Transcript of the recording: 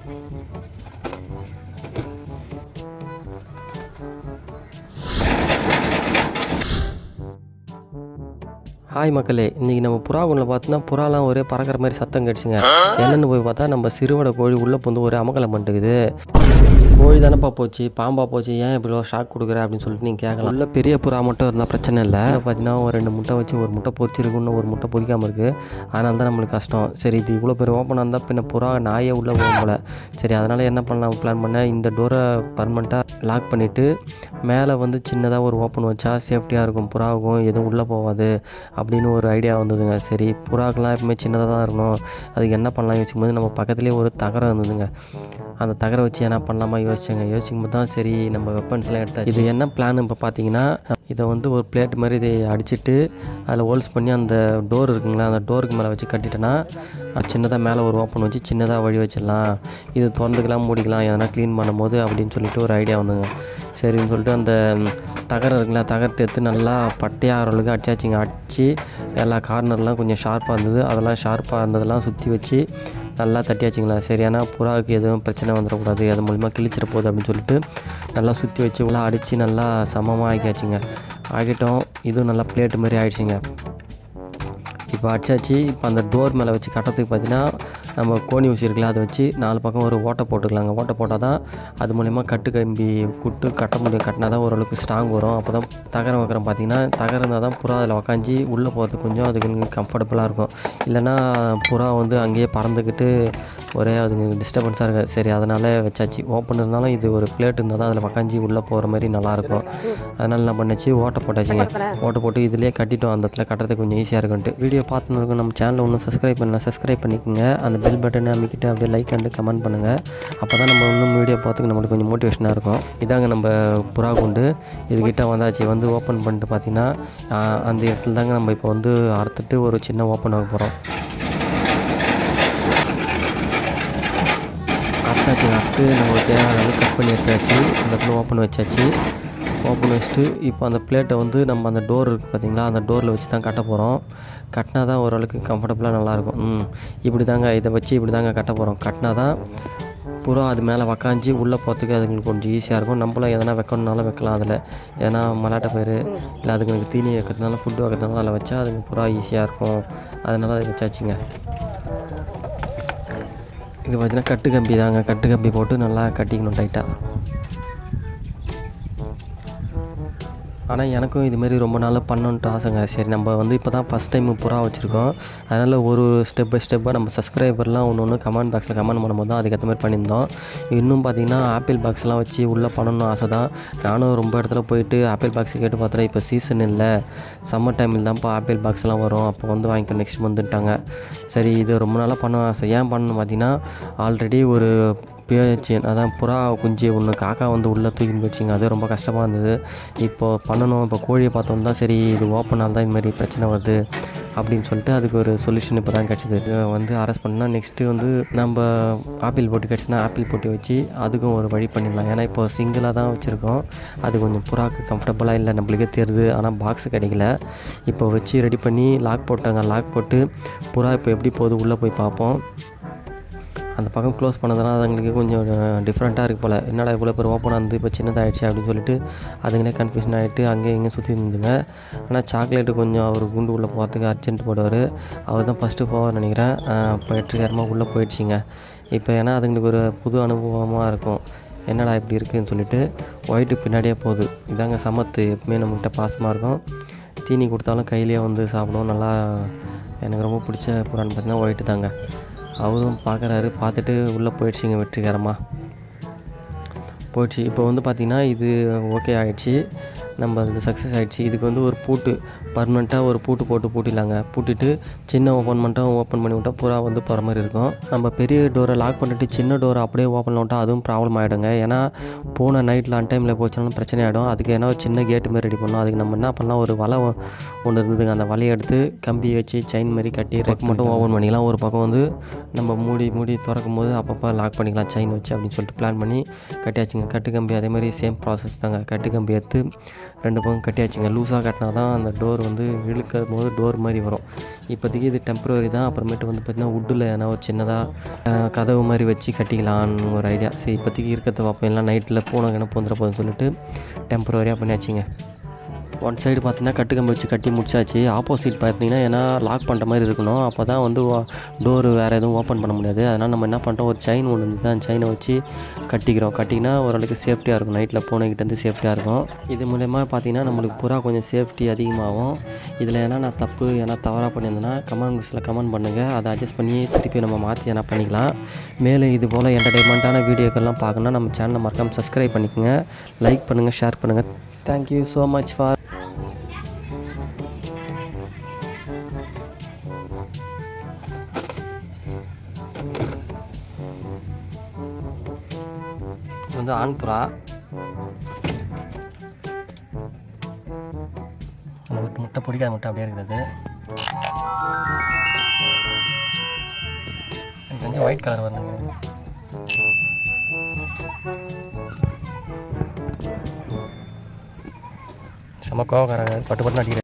hi மக்களே இன்றைக்கி நம்ம புறா குண்டில் பார்த்தோன்னா புறாலாம் ஒரே பறக்கிற மாதிரி சத்தம் கிடச்சிங்க என்னென்னு போய் பார்த்தா நம்ம சிறுவடை கோழி உள்ளே வந்து ஒரே அமக்கலம் பண்ணிட்டுக்குது கோழி தானப்பா போச்சு பாம்பா போச்சு ஏன் இப்படி ஷாக் கொடுக்குற அப்படின்னு சொல்லிட்டு நீங்கள் கேட்கலாம் உள்ள பெரிய புறா மட்டும் இருந்தால் பிரச்சனை இல்லை பார்த்தீங்கன்னா ஒரு ரெண்டு முட்டை வச்சு ஒரு முட்டை பொரிச்சிருக்கு இன்னும் ஒரு முட்டை பொரிக்காமல் இருக்குது அதனால தான் நம்மளுக்கு கஷ்டம் சரி இது இவ்வளோ பெரிய ஓப்பனாக இருந்தால் பின்ன புறா நாயே உள்ளே போகும் போல சரி அதனால் என்ன பண்ணலாம் பிளான் பண்ணேன் இந்த டோரை பர்மனெண்ட்டாக லாக் பண்ணிவிட்டு மேலே வந்து சின்னதாக ஒரு ஓப்பன் வச்சா சேஃப்டியாக இருக்கும் புறாவுக்கும் எதுவும் உள்ளே போகாது அப்படின்னு ஒரு ஐடியா வந்ததுங்க சரி புறாக்கெல்லாம் எப்பவுமே சின்னதாக தான் இருக்கணும் அதுக்கு என்ன பண்ணலாம் யோசிக்கும் போது நம்ம பக்கத்துலேயே ஒரு தகரம் இருந்ததுங்க அந்த தகரை வச்சு என்ன பண்ணலாமா யோசிச்சேங்க யோசிக்கும் போது தான் சரி நம்ம வெப்பன்ஸ்லாம் எடுத்தாச்சு இது என்ன பிளான் இப்போ பார்த்தீங்கன்னா இதை வந்து ஒரு பிளேட் மாதிரி இதை அடிச்சிட்டு அதில் ஹோல்ஸ் பண்ணி அந்த டோர் இருக்குங்களா அந்த டோருக்கு மேலே வச்சு கட்டிட்டேன்னா சின்னதாக மேலே ஒரு ஓப்பன் வச்சு சின்னதாக வழி வச்சிடலாம் இது திறந்துக்கலாம் மூடிக்கலாம் எதனா க்ளீன் பண்ணும்போது அப்படின்னு சொல்லிட்டு ஒரு ஐடியா வந்துங்க சரின்னு சொல்லிட்டு அந்த தகரம் இருக்குங்களா தகரத்தை எடுத்து நல்லா பட்டையாகிற அளவுக்கு அடிச்சாச்சுங்க அடித்து எல்லா கார்னர்லாம் கொஞ்சம் ஷார்ப்பாக இருந்தது அதெல்லாம் ஷார்ப்பாக இருந்ததெல்லாம் சுற்றி வச்சு நல்லா தட்டியாச்சுங்களா சரியான புறாவுக்கு எதுவும் பிரச்சனை வந்துடக்கூடாது அது மூலிமா கிழிச்சிட போகுது அப்படின்னு சொல்லிட்டு நல்லா சுற்றி வச்சு உள்ள அடித்து நல்லா சமமாக ஆக்கியாச்சுங்க ஆகிட்டோம் இதுவும் நல்லா பிளேட்டு மாதிரி ஆயிடுச்சுங்க இப்போ அடிச்சாச்சு இப்போ அந்த டோர் மேலே வச்சு கட்டுறதுக்கு பார்த்தீங்கன்னா நம்ம கோணி ஊசி இருக்குல்ல அதை வச்சு நாலு பக்கம் ஒரு ஓட்டை போட்டுக்கலாங்க ஓட்டை போட்டால் தான் அது மூலிமா கட்டு கம்பி குட்டு கட்ட முடியும் கட்டினா தான் ஓரளவுக்கு ஸ்ட்ராங் வரும் அப்போ தான் தகரம் வைக்கிறோம் பார்த்தீங்கன்னா தகரம் இருந்தால் தான் புறா அதில் உக்காஞ்சி உள்ளே போகிறதுக்கு கொஞ்சம் அதுக்கு கம்ஃபர்டபுளாக இருக்கும் இல்லைன்னா புறா வந்து அங்கேயே பறந்துக்கிட்டு ஒரே அதுங்க டிஸ்டர்பன்ஸாக இருக்குது சரி அதனால் வச்சாச்சு ஓப்பன் இருந்தாலும் இது ஒரு பிளேட் இருந்தால் தான் அதில் உக்காஞ்சி உள்ளே போகிற மாதிரி நல்லாயிருக்கும் அதனால் என்ன பண்ணாச்சு ஓட்டை போட்டாச்சுங்க ஓட்டை போட்டு இதிலே கட்டிட்டோம் அந்த இடத்துல கட்டுறதுக்கு கொஞ்சம் ஈஸியாக இருக்குன்ட்டு வீடியோ பார்த்துன்னு இருக்கும் நம்ம சேனலை ஒன்றும் சப்ஸ்கிரைப் பண்ணலாம் சப்ஸ்கிரைப் பண்ணிக்கோங்க அந்த பெல் பட்டனை அமைக்கிட்டு அப்படியே லைக் அண்டு கமெண்ட் பண்ணுங்கள் அப்போ தான் நம்ம இன்னும் வீடியோ பார்த்துக்கு நம்மளுக்கு கொஞ்சம் மோட்டிவேஷனாக இருக்கும் இதாங்க நம்ம புறா குண்டு இதுக்கிட்ட வந்தாச்சு வந்து ஓப்பன் பண்ணிட்டு பார்த்தீங்கன்னா ஆஹ், அந்த இடத்துல தாங்க நம்ம இப்போ வந்து அறுத்துட்டு ஒரு சின்ன ஓப்பன் ஆக போகிறோம் அறுத்தாச்சு அறுத்து நம்ம தேவையான அளவு கட் பண்ணி எடுத்தாச்சு அந்த இடத்துல ஓப்பன் வச்சாச்சு ஓப்பன் வச்சுட்டு இப்போ அந்த பிளேட்டை வந்து நம்ம அந்த டோர் இருக்குது பார்த்தீங்களா அந்த டோரில் வச்சு தான் கட்ட போகிறோம் கட்டினா தான் ஓரளவுக்கு கம்ஃபர்டபுளாக நல்லாயிருக்கும் ம் இப்படி தாங்க இதை வச்சு இப்படி தாங்க கட்ட போகிறோம் கட்டினா தான் புறா அது மேலே உக்காஞ்சி உள்ளே போகிறதுக்கு அதுங்களுக்கு கொஞ்சம் ஈஸியாக இருக்கும் நம்மளும் எதனா வைக்கணுனாலும் வைக்கலாம் அதில் எதனா மலாட்டை பயிர் இல்லை அதுங்களுக்கு தீனி வைக்கிறதுனால ஃபுட்டு வைக்கிறதுனால அதில் வச்சா அதுங்க புறா ஈஸியாக இருக்கும் அதனால் அதை வச்சாச்சுங்க இது பார்த்தீங்கன்னா கட்டு கம்பி தாங்க கட்டு கம்பி போட்டு நல்லா கட்டிக்கணும் டைட்டாக ஆனால் எனக்கும் இதுமாரி ரொம்ப நாளாக பண்ணணுன்ட்டு ஆசைங்க சரி நம்ம வந்து இப்போ தான் ஃபஸ்ட் டைம் புறா வச்சுருக்கோம் அதனால் ஒரு ஸ்டெப் பை ஸ்டெப்பாக நம்ம சப்ஸ்கிரைபர்லாம் ஒன்று ஒன்று கமெண்ட் பாக்ஸில் கமெண்ட் பண்ணும்போது தான் அதுக்கேற்ற மாதிரி பண்ணியிருந்தோம் இன்னும் பார்த்தீங்கன்னா ஆப்பிள் பாக்ஸ்லாம் வச்சு உள்ளே பண்ணணும்னு ஆசை தான் நானும் ரொம்ப இடத்துல போயிட்டு ஆப்பிள் பாக்ஸ் கேட்டு பார்த்தேன் இப்போ சீசன் இல்லை சம்மர் டைமில் தான்ப்பா ஆப்பிள் பாக்ஸ்லாம் வரும் அப்போ வந்து வாங்கிக்கோ நெக்ஸ்ட் வந்துட்டாங்க சரி இது ரொம்ப நாளாக பண்ண ஆசை ஏன் பண்ணணும் பார்த்தீங்கன்னா ஆல்ரெடி ஒரு பேச்சு அதான் புறா குஞ்சு ஒன்று காக்கா வந்து உள்ளே தூக்கின்னு போயிடுச்சிங்க அது ரொம்ப கஷ்டமாக இருந்தது இப்போ பண்ணணும் இப்போ கோழியை பார்த்தோம் தான் சரி இது ஓப்பனால் தான் இதுமாரி பிரச்சனை வருது அப்படின்னு சொல்லிட்டு அதுக்கு ஒரு சொல்யூஷன் இப்போ தான் கிடச்சிது வந்து அரெஸ்ட் பண்ணால் நெக்ஸ்ட்டு வந்து நம்ம ஆப்பிள் போட்டி கிடச்சுன்னா ஆப்பிள் போட்டி வச்சு அதுக்கும் ஒரு வழி பண்ணிடலாம் ஏன்னா இப்போ சிங்கிளாக தான் வச்சுருக்கோம் அது கொஞ்சம் புறாக்கு கம்ஃபர்டபுளாக இல்லை நம்மளுக்கே தெரியுது ஆனால் பாக்ஸ் கிடைக்கல இப்போ வச்சு ரெடி பண்ணி லாக் போட்டாங்க லாக் போட்டு புறா இப்போ எப்படி போகுது உள்ளே போய் பார்ப்போம் அந்த பக்கம் க்ளோஸ் பண்ணதுனால அதுங்களுக்கு கொஞ்சம் டிஃப்ரெண்ட்டாக இருக்கு போல் என்னடா இவ்வளோ பேர் ஓப்பனாக இருந்து இப்போ சின்னதாகிடுச்சு அப்படின்னு சொல்லிட்டு அதுங்களே கன்ஃபியூஷன் ஆகிட்டு அங்கேயும் இங்கேயும் சுற்றி இருந்துங்க ஆனால் சாக்லேட்டு கொஞ்சம் அவர் குண்டு உள்ளே போகிறதுக்கு அர்ஜென்ட் போடுவார் அவர் தான் ஃபஸ்ட்டு போவார் நினைக்கிறேன் இப்போ வெற்றிகரமாக உள்ளே போயிடுச்சிங்க இப்போ ஏன்னா அதுங்களுக்கு ஒரு புது அனுபவமாக இருக்கும் என்னடா இப்படி இருக்குதுன்னு சொல்லிட்டு ஒயிட்டு பின்னாடியே போகுது இதாங்க சமத்து எப்பவுமே நம்மக்கிட்ட பாசமாக இருக்கும் தீனி கொடுத்தாலும் கையிலேயே வந்து சாப்பிடும் நல்லா எனக்கு ரொம்ப பிடிச்ச புறான்னு பார்த்தீங்கன்னா ஒயிட்டு தாங்க அவரும் பார்க்குறாரு பார்த்துட்டு உள்ளே போயிடுச்சிங்க வெற்றிகரமாக போயிடுச்சு இப்போ வந்து பார்த்திங்கன்னா இது ஓகே ஆகிடுச்சு நம்ம இது சக்ஸஸ் ஆகிடுச்சு இதுக்கு வந்து ஒரு பூட்டு பர்மனெண்ட்டாக ஒரு பூட்டு போட்டு பூட்டிடலாங்க பூட்டிட்டு சின்ன ஓப்பன் பண்ணிட்டோம் ஓப்பன் பண்ணி விட்டால் புறா வந்து போகிற மாதிரி இருக்கும் நம்ம பெரிய டோரை லாக் பண்ணிட்டு சின்ன டோரை அப்படியே ஓப்பன் பண்ணி விட்டால் அதுவும் ப்ராப்ளம் ஆகிடுங்க ஏன்னா போன நைட்டில் அன் டைமில் போச்சுனாலும் பிரச்சனை ஆகிடும் அதுக்கு என்ன ஒரு சின்ன கேட்டு மாதிரி ரெடி பண்ணோம் அதுக்கு நம்ம என்ன பண்ணலாம் ஒரு வலை ஒ- ஒன்று இருந்ததுங்க அந்த வலையை எடுத்து கம்பி வச்சு செயின் மாதிரி கட்டி ரெக் மட்டும் ஓப்பன் பண்ணிக்கலாம் ஒரு பக்கம் வந்து நம்ம மூடி மூடி திறக்கும் போது அப்பப்போ லாக் பண்ணிக்கலாம் செயின் வச்சு அப்படின்னு சொல்லிட்டு பிளான் பண்ணி கட்டியாச்சுங்க கட்டு கம்பி அதே மாதிரி சேம் ப்ராசஸ் தாங்க கட்டு கம்பி எடுத்து ரெண்டு பக்கம் கட்டியாச்சுங்க லூஸாக கட்டினா தான் அந்த டோர் வந்து இழுக்கும் போது டோர் மாதிரி வரும் இப்போதைக்கு இது டெம்பரவரி தான் அப்புறமேட்டு வந்து பார்த்திங்கன்னா வுட்டில் எதனா ஒரு சின்னதாக கதவு மாதிரி வச்சு கட்டிக்கலான்னு ஒரு ஐடியா சரி இப்போதைக்கு இருக்கிறத பார்ப்போம் எல்லாம் நைட்டில் பூனை கிணப்பு வந்துட போகுதுன்னு சொல்லிட்டு டெம்பரவரியாக பண்ணியாச்சுங்க ஒன் சைடு பார்த்தீங்கன்னா கட்டுக்கம்பு வச்சு கட்டி முடிச்சாச்சு ஆப்போசிட் பார்த்தீங்கன்னா ஏன்னா லாக் பண்ணுற மாதிரி இருக்கணும் அப்போ தான் வந்து டோரு வேறு எதுவும் ஓப்பன் பண்ண முடியாது அதனால் நம்ம என்ன பண்ணிட்டோம் ஒரு செயின் ஒன்று இருந்து அந்த செயினை வச்சு கட்டிக்கிறோம் கட்டிங்கன்னா ஓரளவுக்கு சேஃப்டியாக இருக்கும் நைட்டில் பூனைக்கிட்டேருந்து சேஃப்டியாக இருக்கும் இது மூலயமா பார்த்தீங்கன்னா நம்மளுக்கு புறா கொஞ்சம் சேஃப்டி அதிகமாகும் இதில் ஏன்னா நான் தப்பு ஏன்னா தவறாக பண்ணியிருந்தேன்னா கமெண்ட் பாக்ஸில் கமெண்ட் பண்ணுங்கள் அதை அட்ஜஸ்ட் பண்ணி திருப்பி நம்ம மாற்றி என்ன பண்ணிக்கலாம் மேலே இது போல் என்டர்டைன்மெண்ட்டான வீடியோக்கள்லாம் பார்க்கணுன்னா நம்ம சேனலை மறக்காமல் சப்ஸ்கிரைப் பண்ணிக்கோங்க லைக் பண்ணுங்கள் ஷேர் பண்ணுங்கள் தேங்க்யூ ஸோ மச் ஃபார் இது வந்து ஆண் புறா அந்த முட்டை முட்டை பிடிக்காத முட்டை அப்படியே இருக்குது எனக்கு கொஞ்சம் ஒயிட் கலர் வரணுங்க செம்ம கோவக்காரங்க பட்டு பட்டு அடிக்கிற